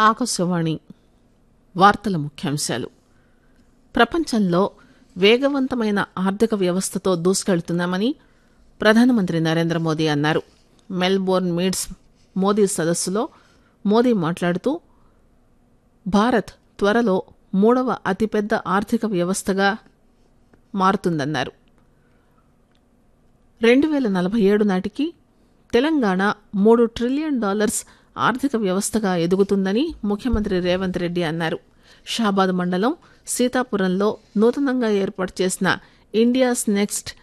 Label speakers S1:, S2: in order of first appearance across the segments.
S1: ఆకాశవాణి వార్తల ముఖ్యాంశాలు ప్రపంచంలో వేగవంతమైన ఆర్థిక వ్యవస్థతో దూసుకెళ్తున్నామని ప్రధానమంత్రి నరేంద్ర మోదీ అన్నారు మెల్బోర్న్ మీడ్స్ మోదీ సదస్సులో మోదీ మాట్లాడుతూ భారత్ త్వరలో మూడవ అతిపెద్ద ఆర్థిక వ్యవస్థగా మారుతుందన్నారు రెండు వేల నలభై ఏడు నాటికి తెలంగాణ మూడు ట్రిలియన్ డాలర్స్ ఆర్థిక వ్యవస్థగా ఎదుగుతుందని ముఖ్యమంత్రి రేవంత్ రెడ్డి అన్నారు షాబాద్ మండలం సీతాపురంలో నూతనంగా ఏర్పాటు చేసిన India's next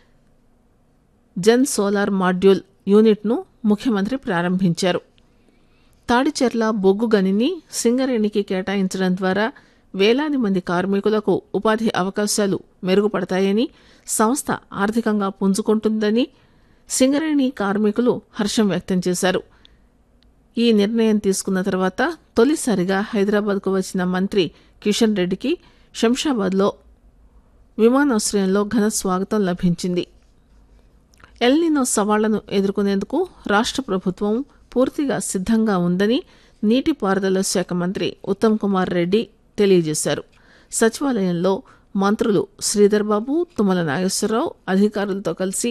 S1: gen solar module యూనిట్ను ముఖ్యమంత్రి ప్రారంభించారు తాడిచెర్ల బొగ్గు గనిని సింగరేణికి కేటాయించడం ద్వారా వేలాది మంది కార్మికులకు ఉపాధి అవకాశాలు మెరుగుపడతాయని సంస్థ ఆర్థికంగా పుంజుకుంటుందని సింగరేణి కార్మికులు హర్షం వ్యక్తం చేశారు ఈ నిర్ణయం తీసుకున్న తర్వాత తొలిసారిగా హైదరాబాద్కు వచ్చిన మంత్రి కిషన్ రెడ్డికి శంషాబాద్లో విమానాశ్రయంలో ఘన స్వాగతం లభించింది ఎల్నినో సవాళ్లను ఎదుర్కొనేందుకు రాష్ట్ర ప్రభుత్వం పూర్తిగా సిద్ధంగా ఉందని నీటిపారుదల శాఖ మంత్రి ఉత్తమ్ కుమార్ రెడ్డి తెలియజేశారు సచివాలయంలో మంత్రులు శ్రీధర్ బాబు తుమ్మల నాగేశ్వరరావు అధికారులతో కలిసి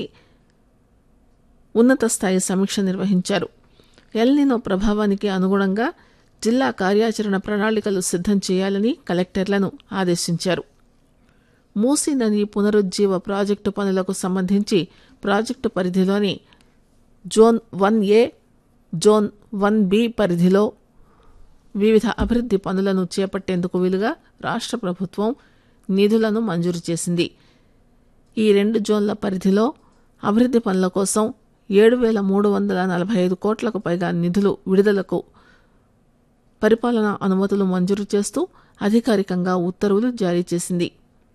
S1: ఉన్నత స్థాయి సమీక్ష నిర్వహించారు ఎల్నినో ప్రభావానికి అనుగుణంగా జిల్లా కార్యాచరణ ప్రణాళికలు సిద్ధం చేయాలని కలెక్టర్లను ఆదేశించారు మూసీ నది పునరుజ్జీవ ప్రాజెక్టు పనులకు సంబంధించి ప్రాజెక్టు పరిధిలోని zone one A zone one B పరిధిలో వివిధ అభివృద్ది పనులను చేపట్టేందుకు వీలుగా రాష్ట్ర ప్రభుత్వం నిధులను మంజూరు చేసింది ఈ రెండు జోన్ల పరిధిలో అభివృద్ది పనుల కోసం ఏడు వేల మూడు వందల నలభై ఐదు కోట్లకు పైగా నిధులు విడుదలకు పరిపాలనా అనుమతులు మంజూరు చేస్తూ అధికారికంగా ఉత్తర్వులు జారీ చేసింది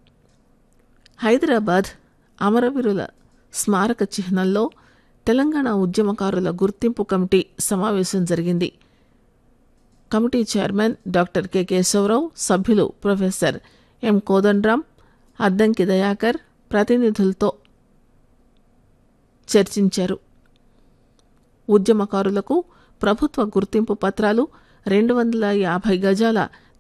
S1: హైదరాబాద్ అమరవీరుల స్మారక చిహ్నంలో తెలంగాణ ఉద్యమకారుల గుర్తింపు కమిటీ సమావేశం జరిగింది committee chairman doctor K Keshavarao సభ్యులు ప్రొఫెసర్ ఎం కోదండరాం అద్దంకి దయాకర్ ప్రతినిధులతో చర్చించారు ఉద్యమకారులకు ప్రభుత్వ గుర్తింపు పత్రాలు రెండు వందల యాభై గజాల